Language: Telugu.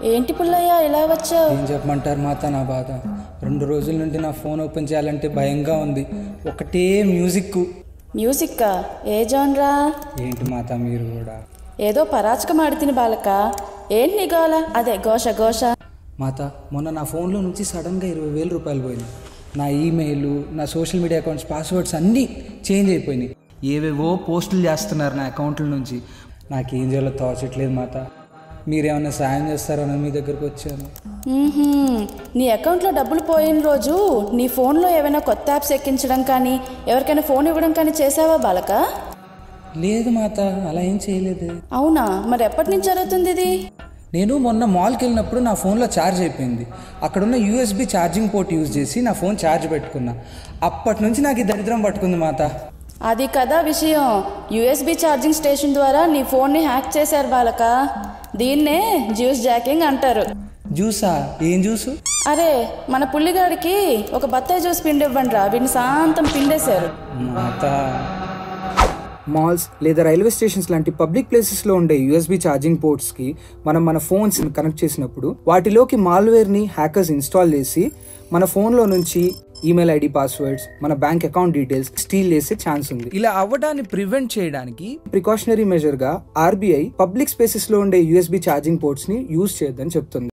ఏంటి పుల్లయ్య ఇలా వచ్చావు ఏం చెప్పమంటారు మాత నా బాధ రెండు రోజుల నుండి నా ఫోన్ ఓపెన్ చేయాలంటే భయంగా ఉంది ఒకటే మ్యూజిక్ మ్యూజిక్కా ఏ జాన్రా ఏంటి మాత మీరు కూడా ఏదో పరాచకం ఆడుతిని బాలక ఏంటి నీ గోల అదే ఘోష ఘోష మాత మొన్న నా ఫోన్లో నుంచి సడన్గా ఇరవై వేల రూపాయలు పోయినాయి నా ఈమెయిల్ నా సోషల్ మీడియా అకౌంట్స్ పాస్వర్డ్స్ అన్నీ చేంజ్ అయిపోయినాయి ఏవేవో పోస్టులు చేస్తున్నారు నా అకౌంట్ల నుంచి నాకేం చేయాలో తోచట్లేదు మాత మీరేమన్నా సాయం చేస్తారో అని మీ దగ్గరకు వచ్చాను మ్మ్హ్మ్. నీ అకౌంట్లో డబ్బులు పోయిన రోజు నీ ఫోన్లో ఏమైనా కొత్త యాప్స్ ఎక్కించడం కానీ ఎవరికైనా ఫోన్ ఇవ్వడం కానీ చేసావా బాలక లేదు మాత అలా ఏం చేయలేదు అవునా మరి ఎప్పటి నుంచి జరుగుతుంది ఇది నేను మొన్న మాల్కి వెళ్ళినప్పుడు నా ఫోన్లో ఛార్జ్ అయిపోయింది అక్కడున్న యూఎస్బి ఛార్జింగ్ పోర్ట్ యూజ్ చేసి నా ఫోన్ ఛార్జ్ పెట్టుకున్నా అప్పటి నుంచి నాకు ఈ దరిద్రం పట్టుకుంది మాత అది కదా విషయం యూఎస్బి ఛార్జింగ్ స్టేషన్ ద్వారా నీ ఫోన్ని హ్యాక్ చేశారు బాలక దీన్నే జ్యూస్ జాకింగ్ అంటారు జ్యూసా ఏం జ్యూసు అరే మన పుల్లిగాడికి ఒక బత్తాయి జ్యూస్ పిండి ఇవ్వండి రా వీడిని శాంతం పిండేశారు మాత మాల్స్ లేదా రైల్వే స్టేషన్స్ లాంటి పబ్లిక్ ప్లేసెస్లో ఉండే యూఎస్బి ఛార్జింగ్ పోర్ట్స్కి మనం మన ఫోన్స్ కనెక్ట్ చేసినప్పుడు వాటిలోకి మాల్వేర్ని హ్యాకర్స్ ఇన్స్టాల్ చేసి మన ఫోన్లో నుంచి ఈమెయిల్ ఐడి పాస్వర్డ్స్ మన బ్యాంక్ అకౌంట్ డీటెయిల్స్ స్టీల్ చేసే ఛాన్స్ ఉంది ఇలా అవ్వడాన్ని ప్రివెంట్ చేయడానికి ప్రికాషనరీ మెజర్ గా ఆర్బీఐ పబ్లిక్ స్పేసెస్ లో ఉండే యూఎస్బి ఛార్జింగ్ పోర్ట్స్ ని యూజ్ చేయొద్దని చెప్తుంది